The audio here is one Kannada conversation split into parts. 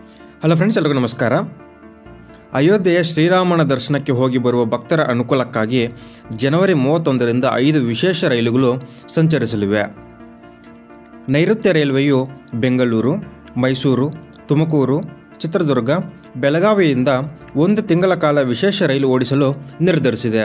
ಹಲೋ ಫ್ರೆಂಡ್ಸ್ ಎಲ್ರಿಗೂ ನಮಸ್ಕಾರ ಅಯೋಧ್ಯೆಯ ಶ್ರೀರಾಮನ ದರ್ಶನಕ್ಕೆ ಹೋಗಿ ಬರುವ ಭಕ್ತರ ಅನುಕೂಲಕ್ಕಾಗಿ ಜನವರಿ ಮೂವತ್ತೊಂದರಿಂದ ಐದು ವಿಶೇಷ ರೈಲುಗಳು ಸಂಚರಿಸಲಿವೆ ನೈಋತ್ಯ ರೈಲ್ವೆಯು ಬೆಂಗಳೂರು ಮೈಸೂರು ತುಮಕೂರು ಚಿತ್ರದುರ್ಗ ಬೆಳಗಾವಿಯಿಂದ ಒಂದು ತಿಂಗಳ ಕಾಲ ವಿಶೇಷ ರೈಲು ಓಡಿಸಲು ನಿರ್ಧರಿಸಿದೆ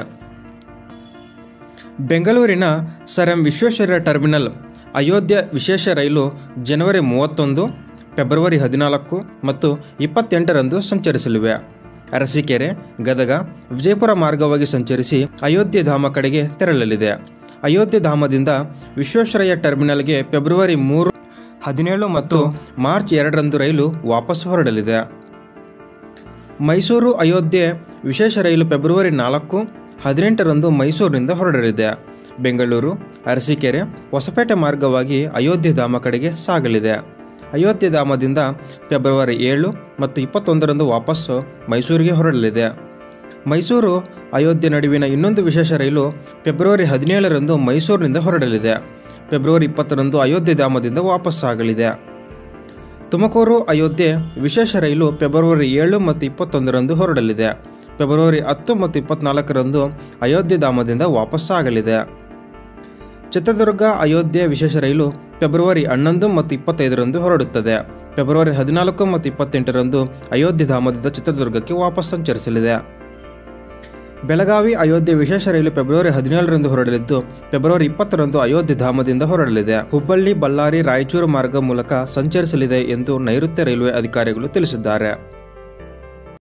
ಬೆಂಗಳೂರಿನ sir M Visvesvaraya terminal Ayodhya ವಿಶೇಷ ರೈಲು ಜನವರಿ ಮೂವತ್ತೊಂದು ಫೆಬ್ರವರಿ ಹದಿನಾಲ್ಕು ಮತ್ತು ಇಪ್ಪತ್ತೆಂಟರಂದು ಸಂಚರಿಸಲಿವೆ ಅರಸೀಕೆರೆ ಗದಗ ವಿಜಯಪುರ ಮಾರ್ಗವಾಗಿ ಸಂಚರಿಸಿ ಅಯೋಧ್ಯೆ ಧಾಮ ಕಡೆಗೆ ತೆರಳಲಿದೆ ಅಯೋಧ್ಯೆ ಧಾಮದಿಂದ ವಿಶ್ವೇಶ್ವರಯ್ಯ ಟರ್ಮಿನಲ್ಗೆ ಫೆಬ್ರವರಿ ಮೂರು ಹದಿನೇಳು ಮತ್ತು ಮಾರ್ಚ್ ಎರಡರಂದು ರೈಲು ವಾಪಸ್ ಹೊರಡಲಿದೆ ಮೈಸೂರು ಅಯೋಧ್ಯೆ ವಿಶೇಷ ರೈಲು ಫೆಬ್ರವರಿ ನಾಲ್ಕು ಹದಿನೆಂಟರಂದು ಮೈಸೂರಿನಿಂದ ಹೊರಡಲಿದೆ ಬೆಂಗಳೂರು ಅರಸೀಕೆರೆ ಹೊಸಪೇಟೆ ಮಾರ್ಗವಾಗಿ ಅಯೋಧ್ಯೆ ಧಾಮ ಕಡೆಗೆ ಸಾಗಲಿದೆ ಅಯೋಧ್ಯೆ ಧಾಮದಿಂದ ಫೆಬ್ರವರಿ ಏಳು ಮತ್ತು ಇಪ್ಪತ್ತೊಂದರಂದು ವಾಪಸ್ಸು ಮೈಸೂರಿಗೆ ಹೊರಡಲಿದೆ ಮೈಸೂರು ಅಯೋಧ್ಯೆ ನಡುವಿನ ಇನ್ನೊಂದು ವಿಶೇಷ ರೈಲು ಫೆಬ್ರವರಿ ಹದಿನೇಳರಂದು ಮೈಸೂರಿನಿಂದ ಹೊರಡಲಿದೆ ಫೆಬ್ರವರಿ ಇಪ್ಪತ್ತರಂದು ಅಯೋಧ್ಯೆ ಧಾಮದಿಂದ ವಾಪಸ್ಸಾಗಲಿದೆ ತುಮಕೂರು ಅಯೋಧ್ಯೆ ವಿಶೇಷ ರೈಲು ಫೆಬ್ರವರಿ ಏಳು ಮತ್ತು ಇಪ್ಪತ್ತೊಂದರಂದು ಹೊರಡಲಿದೆ ಫೆಬ್ರವರಿ ಹತ್ತು ಮತ್ತು ಇಪ್ಪತ್ನಾಲ್ಕರಂದು ಅಯೋಧ್ಯೆ ಧಾಮದಿಂದ ವಾಪಸ್ಸಾಗಲಿದೆ ಚಿತ್ರದುರ್ಗ ಅಯೋಧ್ಯೆ ವಿಶೇಷ ರೈಲು ಫೆಬ್ರವರಿ ಹನ್ನೊಂದು ಮತ್ತು ಇಪ್ಪತ್ತೈದರಂದು ಹೊರಡುತ್ತದೆ ಫೆಬ್ರವರಿ ಹದಿನಾಲ್ಕು ಮತ್ತು ಇಪ್ಪತ್ತೆಂಟರಂದು ಅಯೋಧ್ಯೆ ಧಾಮದಿಂದ ಚಿತ್ರದುರ್ಗಕ್ಕೆ ವಾಪಸ್ ಸಂಚರಿಸಲಿದೆ ಬೆಳಗಾವಿ ಅಯೋಧ್ಯೆ ವಿಶೇಷ ರೈಲು ಫೆಬ್ರವರಿ ಹದಿನೇಳರಂದು ಹೊರಡಲಿದ್ದು ಫೆಬ್ರವರಿ ಇಪ್ಪತ್ತರಂದು ಅಯೋಧ್ಯೆ ಧಾಮದಿಂದ ಹೊರಡಲಿದೆ ಹುಬ್ಬಳ್ಳಿ ಬಳ್ಳಾರಿ ರಾಯಚೂರು ಮಾರ್ಗ ಮೂಲಕ ಸಂಚರಿಸಲಿದೆ ಎಂದು ನೈಋತ್ಯ ರೈಲ್ವೆ ಅಧಿಕಾರಿಗಳು ತಿಳಿಸಿದ್ದಾರೆ